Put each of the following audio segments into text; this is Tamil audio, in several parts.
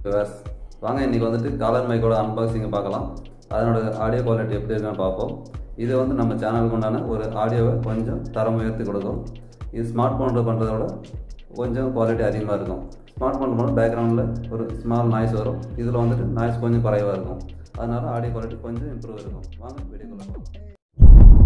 விவர்ஸ் வாங்க இன்றைக்கி வந்துட்டு காலர் மைக்கோட அன்பாக்சிங்கை பார்க்கலாம் அதனோட ஆடியோ குவாலிட்டி எப்படி இருக்குன்னு பார்ப்போம் இது வந்து நம்ம சேனலுக்கு உண்டான ஒரு ஆடியோவை கொஞ்சம் தரம் உயர்த்தி கொடுக்கும் இது ஸ்மார்ட் ஃபோனில் பண்ணுறத விட கொஞ்சம் குவாலிட்டி அதிகமாக இருக்கும் ஸ்மார்ட் ஃபோன் போனால் பேக்ரவுண்டில் ஒரு ஸ்மால் நாய்ஸ் வரும் இதில் வந்துட்டு நாய்ஸ் கொஞ்சம் குறைவாக இருக்கும் அதனால் ஆடியோ குவாலிட்டி கொஞ்சம் இம்ப்ரூவ் இருக்கும் வாங்க வீடியோக்குள்ள பார்க்கலாம்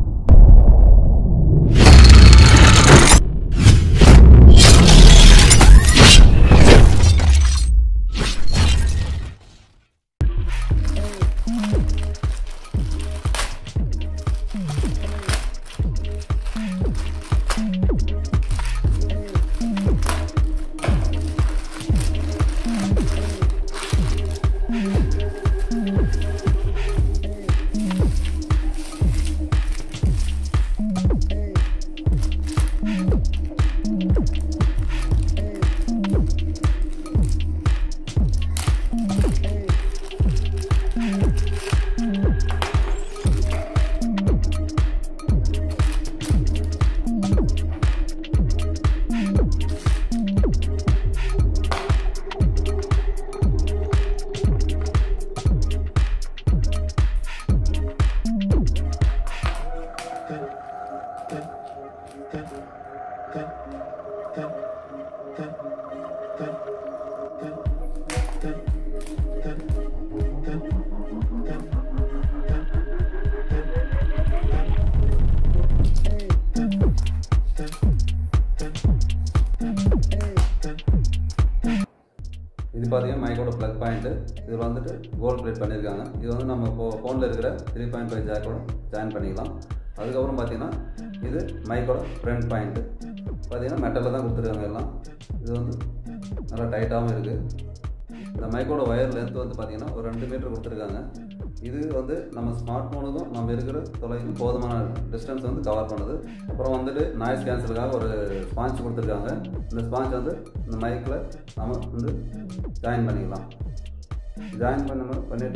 இது பார்த்தீங்கன்னா மைக்கோட ப்ளக் பாயிண்ட்டு இதில் வந்துட்டு கோல்ட் பிளேட் பண்ணியிருக்காங்க இது வந்து நம்ம இப்போ ஃபோனில் இருக்கிற த்ரீ பாயிண்ட் ஃபைவ் ஜாக்கோட ஜாயின் பண்ணிக்கலாம் அதுக்கப்புறம் பார்த்தீங்கன்னா இது மைக்கோட ஃப்ரண்ட் பாயிண்ட்டு பார்த்தீங்கன்னா மெட்டலில் தான் கொடுத்துருக்காங்க எல்லாம் இது வந்து நல்லா டைட்டாகவும் இருக்குது இந்த மைக்கோட ஒயர் லென்த் வந்து பார்த்தீங்கன்னா ஒரு ரெண்டு மீட்டர் கொடுத்துருக்காங்க இது வந்து நம்ம ஸ்மார்ட் ஃபோனுக்கும் நம்ம இருக்கிற தொலைக்கும் போதுமான டிஸ்டன்ஸ் வந்து கவர் பண்ணுது அப்புறம் வந்துட்டு நாய்ஸ் கேன்சலுக்காக ஒரு ஸ்பாஞ்ச் கொடுத்துருக்காங்க இந்த ஸ்பாஞ்ச் வந்து இந்த மைக்கில் நம்ம வந்து ஜாயின் பண்ணிக்கலாம் ஜாயின் பண்ண பண்ணிவிட்டு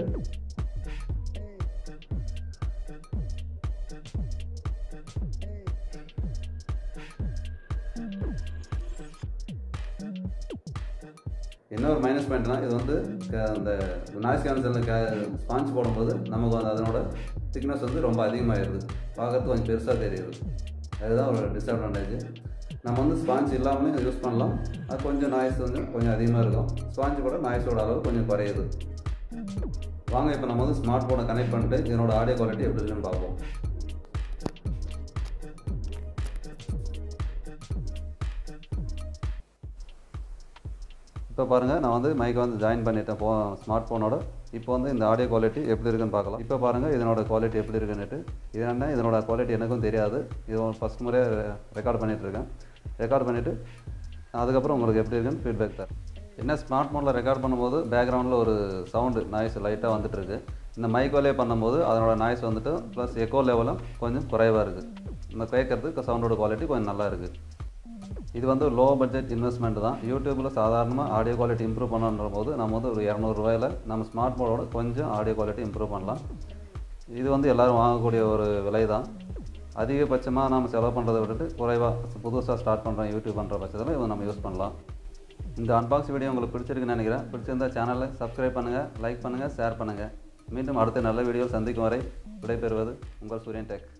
என்ன ஒரு மைனஸ் பாயிண்ட்னா இது வந்து க- அந்த நாய்ஸ் கேன்சலில் கே ஸ்பாஞ்ச் போடும்போது நமக்கு வந்து அதனோட திக்னஸ் வந்து ரொம்ப அதிகமாகிடுது பார்க்கறதுக்கு கொஞ்சம் பெருசாக தெரியுது அதுதான் ஒரு டிஸ்அட்வான்டேஜ் நம்ம வந்து ஸ்பாஞ்ச் இல்லாமலே யூஸ் பண்ணலாம் அது கொஞ்சம் நாய்ஸ் வந்து கொஞ்சம் அதிகமாக இருக்கும் ஸ்பாஞ்ச் கூட நாய்ஸோட அளவு கொஞ்சம் குறையுது வாங்க இப்போ நம்ம வந்து ஸ்மார்ட் ஃபோனை கனெக்ட் பண்ணிட்டு இதனோட ஆடியோ குவாலிட்டி எப்படி இருக்குன்னு பார்ப்போம் இப்போ பாருங்கள் நான் வந்து மைக்கை வந்து ஜாயின் பண்ணிட்டேன் ஃபோ ஸ்மார்ட் ஃபோனோட இப்போ வந்து இந்த ஆடியோ குவாலிட்டி எப்படி இருக்குன்னு பார்க்கலாம் இப்போ பாருங்கள் இதனோட குவாலிட்டி எப்படி இருக்குன்னுட்டு இது என்ன இதனோட குவாலிட்டி எனக்கும் தெரியாது இது ஃபஸ்ட் முறையாக ரெக்கார்ட் பண்ணிகிட்ருக்கேன் ரெக்கார்ட் பண்ணிவிட்டு அதுக்கப்புறம் உங்களுக்கு எப்படி இருக்குன்னு ஃபீட்பேக் தரேன் என்ன ஸ்மார்ட் ஃபோனில் ரெக்கார்ட் பண்ணும்போது பேக்ரவுண்டில் ஒரு சவுண்டு நாய்ஸ் லைட்டாக வந்துட்டு இருக்கு இந்த மைக் வழியே பண்ணும்போது அதனோட நாய்ஸ் வந்துட்டு ப்ளஸ் எக்கோ லெவலும் கொஞ்சம் குறைவாக இருக்குது நம்ம கேட்குறதுக்கு சவுண்டோட குவாலிட்டி கொஞ்சம் நல்லா இருக்குது இது வந்து லோ பட்ஜெட் இன்வெஸ்ட்மெண்ட் தான் யூடியூப்பில் சாதாரணமாக ஆடியோ குவாலிட்டி இம்ப்ரூவ் பண்ணன்ற போது நம்ம வந்து ஒரு இரநூறுவாயில் நம்ம ஸ்மார்ட் ஃபோனோட கொஞ்சம் ஆடியோ குவாலிட்டி இம்ப்ரூவ் பண்ணலாம் இது வந்து எல்லோரும் வாங்கக்கூடிய ஒரு விலை தான் அதிகபட்சமாக நம்ம செலவு பண்ணுறதை விட்டுட்டு குறைவாக புதுசாக ஸ்டார்ட் பண்ணுறோம் யூடியூப் பண்ணுற பட்சத்தில் இதை நம்ம யூஸ் பண்ணலாம் இந்த அன்பாக்ஸ் வீடியோ உங்களுக்கு பிடிச்சிருக்குன்னு நினைக்கிறேன் பிடிச்சிருந்தா சேனலை சப்ஸ்கிரைப் பண்ணுங்கள் லைக் பண்ணுங்கள் ஷேர் பண்ணுங்கள் மீண்டும் அடுத்த நல்ல வீடியோ சந்திக்கும் வரை விடைபெறுவது உங்கள் சூரியன் டெக்